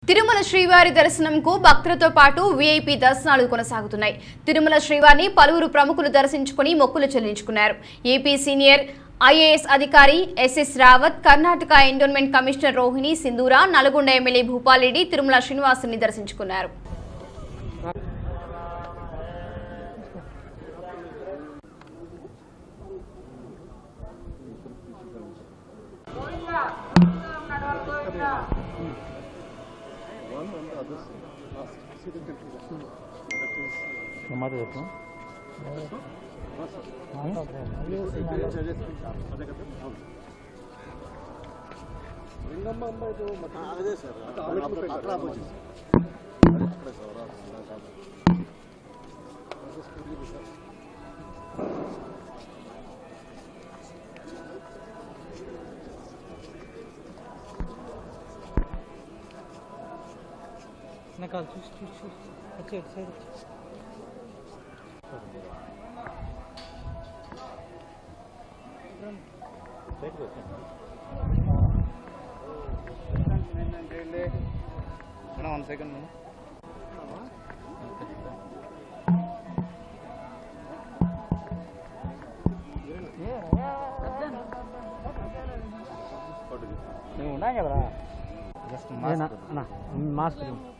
తిరుమల శ్రీవారి దర్శనంకు భక్తులతో పాటు వీఐపీ దర్శనాలు కొనసాగుతున్నాయి తిరుమల శ్రీవారిని పలువురు ప్రముఖులు దర్శించుకుని మొక్కులు చెల్లించుకున్నారు ఏపీ సీనియర్ ఐఏఎస్ అధికారి SS Rawat Karnataka endowment commissioner Rohini Sindhura Nalgonda MLA Bhupal Reddy Tirumala శ్రీనివాసుని దర్శించుకున్నారు మాట చెప్పు అదే సార్ అక్కడ ఆపోజిట్ కాదు చూసి చూసి చూసి వచ్చే సైడ్ వచ్చి బయటకు వచ్చాను వన్ సెకండ్ నువ్వు ఉన్నా కదరా జస్ట్ మాస్క్ మాస్క్